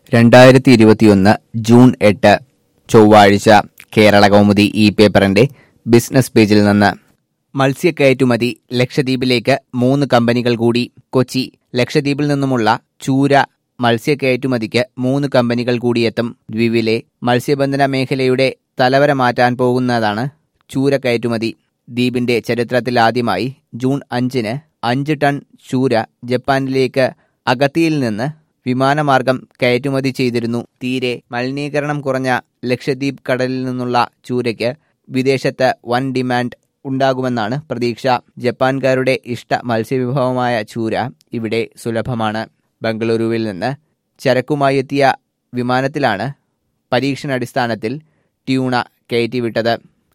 രണ്ടായിരത്തി ഇരുപത്തിയൊന്ന് ജൂൺ എട്ട് ചൊവ്വാഴ്ച കേരള കൗമുദി ഈ പേപ്പറിന്റെ ബിസിനസ് പേജിൽ നിന്ന് മത്സ്യക്കയറ്റുമതി ലക്ഷദ്വീപിലേക്ക് മൂന്ന് കമ്പനികൾ കൂടി കൊച്ചി ലക്ഷദ്വീപിൽ നിന്നുമുള്ള ചൂര മത്സ്യക്കയറ്റുമതിക്ക് മൂന്ന് കമ്പനികൾ കൂടിയെത്തും ദ്വീപിലെ മത്സ്യബന്ധന മേഖലയുടെ തലവര മാറ്റാൻ പോകുന്നതാണ് ചൂര കയറ്റുമതി ദ്വീപിന്റെ ചരിത്രത്തിൽ ആദ്യമായി ജൂൺ അഞ്ചിന് അഞ്ച് ടൺ ചൂര ജപ്പാനിലേക്ക് അഗത്തിയിൽ നിന്ന് വിമാനമാർഗം കയറ്റുമതി ചെയ്തിരുന്നു തീരെ മലിനീകരണം കുറഞ്ഞ ലക്ഷദ്വീപ് കടലിൽ നിന്നുള്ള ചൂരയ്ക്ക് വിദേശത്ത് വൻ ഡിമാൻഡ് ഉണ്ടാകുമെന്നാണ് പ്രതീക്ഷ ജപ്പാൻകാരുടെ ഇഷ്ട മത്സ്യവിഭവമായ ചൂര ഇവിടെ സുലഭമാണ് ബംഗളൂരുവിൽ നിന്ന് ചരക്കുമായി എത്തിയ വിമാനത്തിലാണ് പരീക്ഷണാടിസ്ഥാനത്തിൽ ട്യൂണ കയറ്റിവിട്ടത്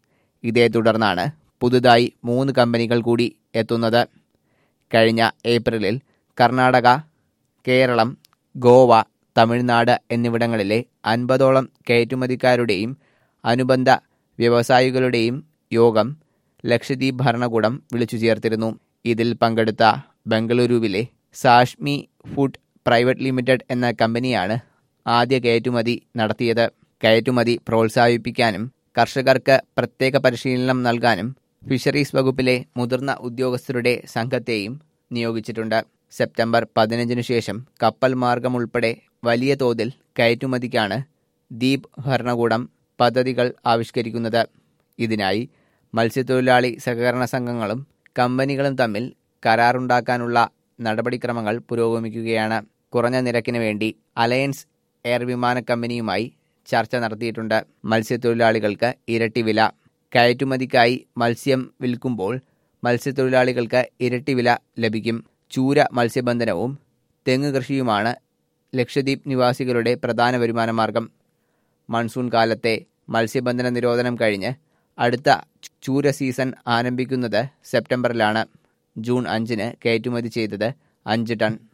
ഇതേ തുടർന്നാണ് പുതുതായി മൂന്ന് കമ്പനികൾ കൂടി എത്തുന്നത് കഴിഞ്ഞ ഏപ്രിലിൽ കർണാടക കേരളം ഗോവ തമിഴ്നാട് എന്നിവിടങ്ങളിലെ അൻപതോളം കയറ്റുമതിക്കാരുടെയും അനുബന്ധ വ്യവസായികളുടെയും യോഗം ലക്ഷദ്വീപ് ഭരണകൂടം വിളിച്ചു ചേർത്തിരുന്നു ഇതിൽ പങ്കെടുത്ത ബംഗളൂരുവിലെ സാഷ്മി ഫുഡ് പ്രൈവറ്റ് ലിമിറ്റഡ് എന്ന കമ്പനിയാണ് ആദ്യ കയറ്റുമതി നടത്തിയത് കയറ്റുമതി പ്രോത്സാഹിപ്പിക്കാനും കർഷകർക്ക് പ്രത്യേക പരിശീലനം നൽകാനും ഫിഷറീസ് വകുപ്പിലെ മുതിർന്ന ഉദ്യോഗസ്ഥരുടെ സംഘത്തെയും നിയോഗിച്ചിട്ടുണ്ട് സെപ്റ്റംബർ പതിനഞ്ചിനു ശേഷം കപ്പൽ മാർഗമുൾപ്പെടെ വലിയ തോതിൽ കയറ്റുമതിക്കാണ് ദ്വീപ് ഭരണകൂടം പദ്ധതികൾ ആവിഷ്കരിക്കുന്നത് ഇതിനായി മത്സ്യത്തൊഴിലാളി സഹകരണ സംഘങ്ങളും കമ്പനികളും തമ്മിൽ കരാറുണ്ടാക്കാനുള്ള നടപടിക്രമങ്ങൾ പുരോഗമിക്കുകയാണ് കുറഞ്ഞ നിരക്കിന് വേണ്ടി അലയൻസ് എയർ വിമാന കമ്പനിയുമായി ചർച്ച നടത്തിയിട്ടുണ്ട് മത്സ്യത്തൊഴിലാളികൾക്ക് ഇരട്ടി വില കയറ്റുമതിക്കായി മത്സ്യം വിൽക്കുമ്പോൾ മത്സ്യത്തൊഴിലാളികൾക്ക് ഇരട്ടി വില ലഭിക്കും ചൂര മത്സ്യബന്ധനവും തെങ്ങ് കൃഷിയുമാണ് ലക്ഷദ്വീപ് നിവാസികളുടെ പ്രധാന വരുമാന മാർഗം മൺസൂൺ കാലത്തെ മത്സ്യബന്ധന നിരോധനം കഴിഞ്ഞ് അടുത്ത ചൂര സീസൺ ആരംഭിക്കുന്നത് സെപ്റ്റംബറിലാണ് ജൂൺ അഞ്ചിന് കയറ്റുമതി ചെയ്തത് അഞ്ച് ടൺ